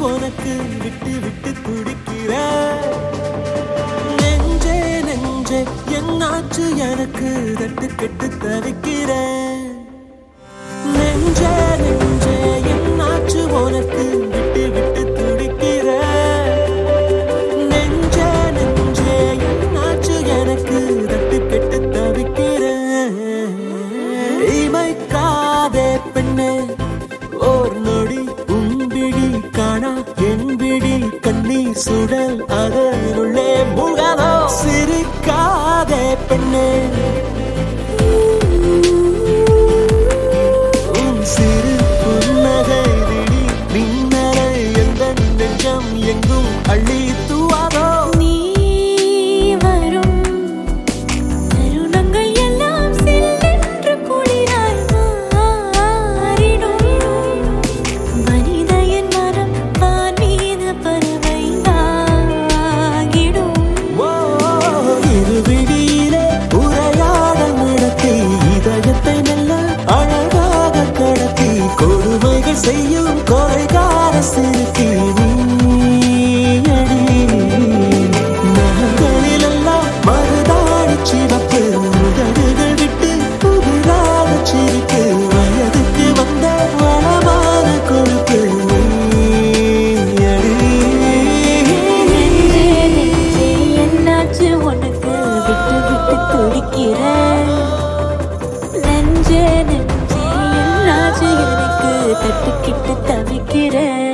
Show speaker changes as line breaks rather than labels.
உனக்கு விட்டு விட்டு துடிக்கிற நெஞ்சே நெஞ்சே என்னாச்சு எனக்கு தட்டு கெட்டு தவிக்கிறேன் நெஞ்சே நெஞ்சே என்னாச்சு உனக்கு விட்டு விட்டு துடிக்கிற நெஞ்சே நெஞ்சே என்னாச்சு எனக்கு தட்டு கெட்டு தவிக்கிறேன் இமைக்காதே பெண்ணே ஓர் நொடி உன்பிடி காணா என்பிடி கண்ணீர் சுடல் அதனுள்ளே முகனோ சிரிக்காதே பெண்ணே உன் சிறு புன்னகை விழி மின்னலை எந்த நெஞ்சம் எங்கும் அள்ளி தூவாதோ
நீ வரும் தருணங்கள் எல்லாம் சில்லென்று குளிராய் மாறிடும் மனித என் மனம் வான் மீது பறவையாகிடும்
ஓ, இருவிழியிலே உரையாடல் நடத்தி இதயத்தை மெல்ல அழகாக கடத்தி கொடுமைகள் செய்யும் கொலைகார சிறுக்கி நீயடி. நகங்களிலெல்லாம் மருதாணி சிவப்பு உதடுகள் விட்டு புதிராக சிரிப்பு வயதுக்கு வந்த வளமான கொழுப்பு நீயடி.
நெஞ்சே நெஞ்சே என்னாச்சு உனக்கு விட்டு விட்டு துடிக்கிற நெஞ்சே நெஞ்சே என்னாச்சு எனக்கு தட்டுக்கிட்டு தவிக்கிற